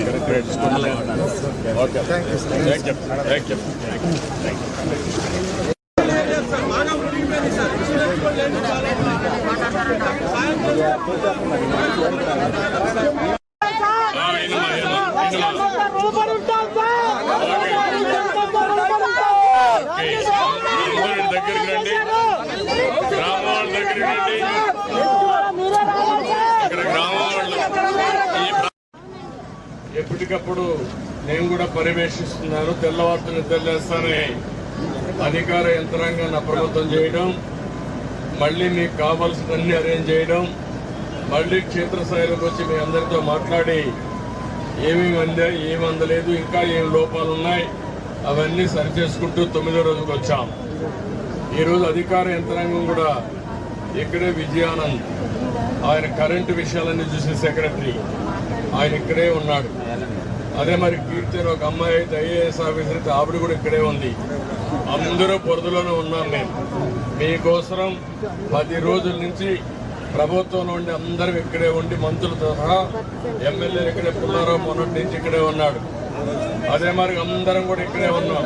okay thank you thank you దగ్గరికి రండి గ్రామాల దగ్గరికి రండి ఇక్కడ గ్రామాలు ఈ ప్రా- ఎప్పటికప్పుడు నేను కూడా పర్యవేక్షిస్తున్నాను తెల్లవారుతూ నిద్రలేస్తానే అధికార యంత్రాంగాన్ని అప్రమత్తం చేయడం మళ్ళీ మీకు కావాల్సినన్ని అరేంజ్ చేయడం మళ్ళీ క్షేత్రస్థాయిలోకి వచ్చి మీ అందరితో మాట్లాడి ఏమేమి అందా ఏమి అందలేదు ఇంకా ఏం లోపాలు ఉన్నాయి అవన్నీ సరిచేసుకుంటూ తొమ్మిదో రోజుకి వచ్చాం ఈరోజు అధికార యంత్రాంగం కూడా ఇక్కడే విజయానంద్ ఆయన కరెంటు విషయాలన్నీ చూసే సెక్రటరీ ఆయన ఇక్కడే ఉన్నాడు అదే మరి కీర్తి ఒక అమ్మాయి అయితే ఐఏఎస్ ఆఫీసర్ అయితే ఆవిడ కూడా ఇక్కడే ఉంది అందరూ పొరదులోనే ఉన్నాం మేము మీకోసరం పది రోజుల నుంచి ప్రభుత్వంలో ఉండి అందరం ఇక్కడే ఉండి మంత్రులతో సహా ఎమ్మెల్యేలు ఇక్కడే పుల్లారావు మొన్నటి నుంచి ఇక్కడే ఉన్నాడు అదే మరి అందరం కూడా ఇక్కడే ఉన్నాం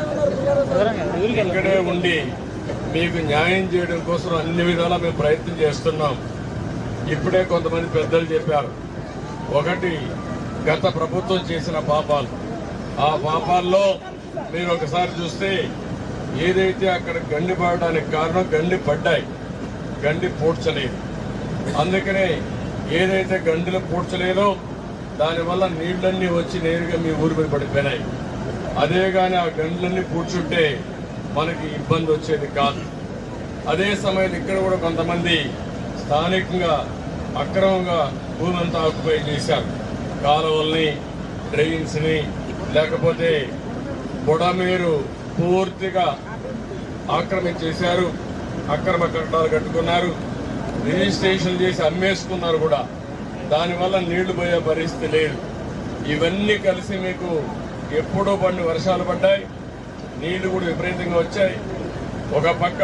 ఇక్కడే ఉండి మీకు న్యాయం చేయడం కోసం అన్ని విధాలా మేము ప్రయత్నం చేస్తున్నాం ఇప్పుడే కొంతమంది పెద్దలు చెప్పారు ఒకటి గత ప్రభుత్వం చేసిన పాపాలు ఆ పాపాల్లో మీరు ఒకసారి చూస్తే ఏదైతే అక్కడ గండి పడడానికి కారణం గండి పడ్డాయి గండి పూడ్చలేదు అందుకనే ఏదైతే గండిలు పూడ్చలేదో దానివల్ల నీళ్లన్నీ వచ్చి నేరుగా మీ ఊరి మీద పడిపోయినాయి అదే గాని ఆ గండ్లన్నీ పూడ్చుంటే మనకి ఇబ్బంది వచ్చేది కాదు అదే సమయంలో ఇక్కడ కూడా కొంతమంది స్థానికంగా అక్రమంగా భూమి అంతా ఆక్యుపై చేశారు కాలువల్ని డ్రైన్స్ ని లేకపోతే బుడమేరు పూర్తిగా ఆక్రమించేశారు అక్రమ కట్టడాలు కట్టుకున్నారు రిజిస్ట్రేషన్ చేసి అమ్మేసుకున్నారు కూడా దానివల్ల నీళ్లు పోయే పరిస్థితి లేదు ఇవన్నీ కలిసి మీకు ఎప్పుడో పడిన వర్షాలు పడ్డాయి నీళ్లు కూడా విపరీతంగా వచ్చాయి ఒక పక్క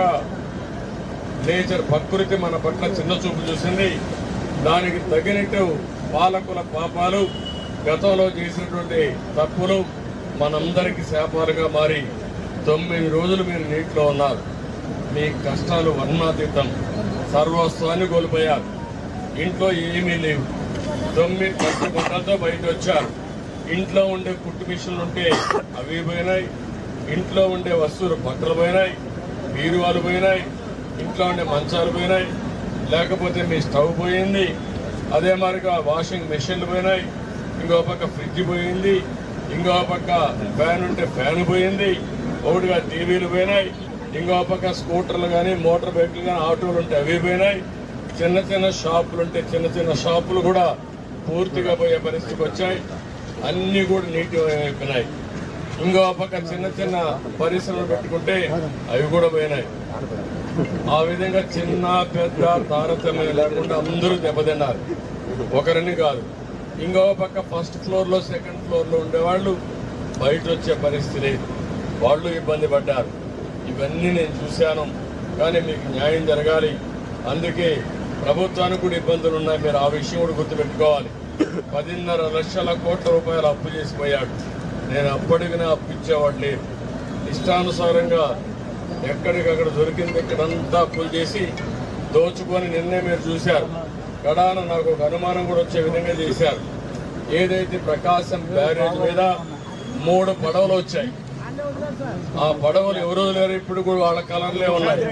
నేచర్ ప్రకృతి మన పట్ల చిన్న చూపు చూసింది దానికి తగినట్టు పాలకుల పాపాలు గతంలో చేసినటువంటి తప్పులు మనందరికీ శాపాలుగా మారి తొమ్మిది రోజులు మీరు నీటిలో ఉన్నారు మీ కష్టాలు వర్ణాతీతం సర్వస్వాన్ని కోల్పోయారు ఇంట్లో ఏమీ లేవు తొమ్మిది పట్టు గుడ్డలతో బయట వచ్చారు ఇంట్లో ఉండే కుట్టు మిషన్లు ఉంటే అవి పోయినాయి ఇంట్లో ఉండే వస్తువులు బట్టలు పోయినాయి బీరువాలు పోయినాయి ఇంట్లో ఉండే మంచాలు పోయినాయి లేకపోతే మీ స్టవ్ పోయింది అదే మాదిరిగా వాషింగ్ మెషిన్లు పోయినాయి ఇంకో పక్క ఫ్రిడ్జ్ పోయింది ఇంకో పక్క ఫ్యాన్ ఉంటే ఫ్యాన్ పోయింది ఒకటిగా టీవీలు పోయినాయి ఇంకో పక్క స్కూటర్లు కానీ మోటార్ బైక్లు కానీ ఆటోలు ఉంటే అవి పోయినాయి చిన్న చిన్న షాపులు ఉంటే చిన్న చిన్న షాపులు కూడా పూర్తిగా పోయే పరిస్థితికి వచ్చాయి అన్ని కూడా నీటి అయిపోయినాయి ఇంకో పక్క చిన్న చిన్న పరిశ్రమలు పెట్టుకుంటే అవి కూడా పోయినాయి ఆ విధంగా చిన్న పెద్ద తారతమ్యం లేకుండా అందరూ దెబ్బతిన్నారు ఒకరిని కాదు ఇంకో పక్క ఫస్ట్ ఫ్లోర్ లో సెకండ్ ఫ్లోర్ లో ఉండేవాళ్ళు బయట వచ్చే పరిస్థితి లేదు వాళ్ళు ఇబ్బంది పడ్డారు ఇవన్నీ నేను చూశాను కానీ మీకు న్యాయం జరగాలి అందుకే ప్రభుత్వానికి కూడా ఇబ్బందులు ఉన్నాయి మీరు ఆ విషయం కూడా గుర్తుపెట్టుకోవాలి పదిన్నర లక్షల కోట్ల రూపాయలు అప్పు చేసిపోయాడు నేను అప్పటికినా అప్పు ఇచ్చేవాడు లేదు ఇష్టానుసారంగా ఎక్కడికక్కడ దొరికింది ఇక్కడంతా అప్పులు చేసి దోచుకొని నిన్నే మీరు చూశారు కడాన నాకు ఒక అనుమానం కూడా వచ్చే విధంగా చేశారు ఏదైతే ప్రకాశం బ్యారేజ్ మీద మూడు పడవలు వచ్చాయి ఆ పడవలు ఎవరో లేరు ఇప్పుడు కూడా వాళ్ళ కలర్లే ఉన్నాయి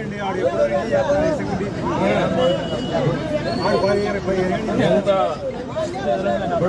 ఎంత